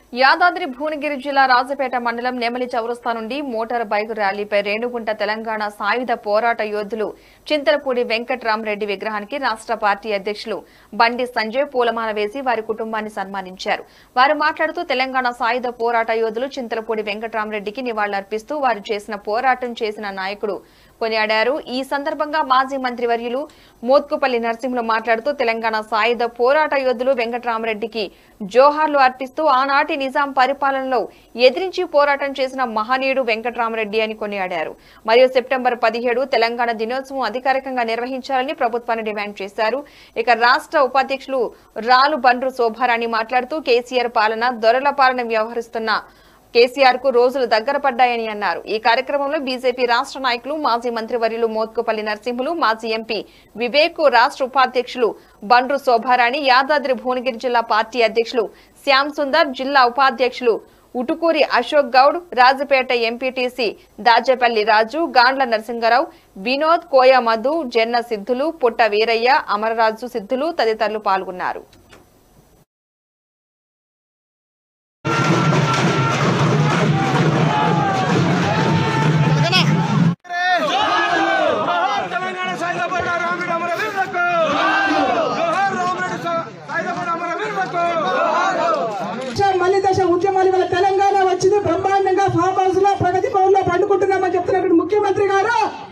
యాదాద్రి భువనగిరి జిల్లా రాజపేట మండలం నెమలి చౌరస్తా నుండి మోటార్ బైక్ ర్యాలీపై రేణుగుంట తెలంగాణ సాయుధ పోరాట యోధులు చింతలపూడి వెంకట్రామరెడ్డి విగ్రహానికి రాష్ట్ర పార్టీ అధ్యక్షులు బండి సంజయ్ పూలమాల వేసి వారి కుటుంబాన్ని సన్మానించారు వారు మాట్లాడుతూ తెలంగాణ సాయుధ పోరాట యోధులు చింతలపూడి వెంకట్రామరెడ్డికి నివాళులర్పిస్తూ వారు చేసిన పోరాటం చేసిన నాయకుడు కొనియాడారు ఈ సందర్భంగా మాజీ మంత్రివర్యులు మోత్కుపల్లి నరసింహులు మాట్లాడుతూ తెలంగాణ సాయుధ పోరాట యోధులు వెంకట్రామరెడ్డికి జోహార్లు అర్పిస్తూ ఆనాటి నిజాం పరిపాలనలో ఎదిరించి పోరాటం చేసిన మహనీయుడు వెంకట్రామరెడ్డి అని కొనియాడారు మరియు సెప్టెంబర్ పదిహేడు తెలంగాణ దినోత్సవం అధికారికంగా నిర్వహించాలని ప్రభుత్వాన్ని డిమాండ్ చేశారు ఇక రాష్ట్ర ఉపాధ్యక్షులు రాలు బండ్రు శోభారాణి మాట్లాడుతూ కేసీఆర్ పాలన దొరల పాలన వ్యవహరిస్తున్న కేసీఆర్ కు రోజులు దగ్గర పడ్డాయని అన్నారు ఈ కార్యక్రమంలో బీజేపీ రాష్ట్ర నాయకులు మాజీ మంత్రివర్యులు మోత్కుపల్లి నరసింహులు మాజీ ఎంపీ వివేక్ రాష్ట్ర ఉపాధ్యక్షులు బండ్రు శోభారాణి యాదాద్రి భువనగిరి జిల్లా పార్టీ అధ్యక్షులు శ్యామ్ సుందర్ జిల్లా ఉపాధ్యక్షులు ఉటుకూరి అశోక్ గౌడ్ రాజపేట ఎంపీటీసీ దాచేపల్లి రాజు గాండ్ల నరసింగరావు వినోద్ కోయ మధు జెన్న సిద్ధులు పుట్ట వీరయ్య అమరరాజు సిద్ధులు తదితరులు పాల్గొన్నారు తెలంగాణ సాయుధపడ్డ రాముడు అమర వీరులకు జోహార్ రామరెడ్డి సాయుధపడ్డ అమర వీరులకు దశ, మళ్ళీ దశ ఉద్యమాలు వల్ల తెలంగాణ వచ్చింది బ్రహ్మాండంగా ఫామ్ హౌస్ లో ప్రగతి భవన్ లో పండుకుంటున్నామని చెప్తున్నటువంటి ముఖ్యమంత్రి గారు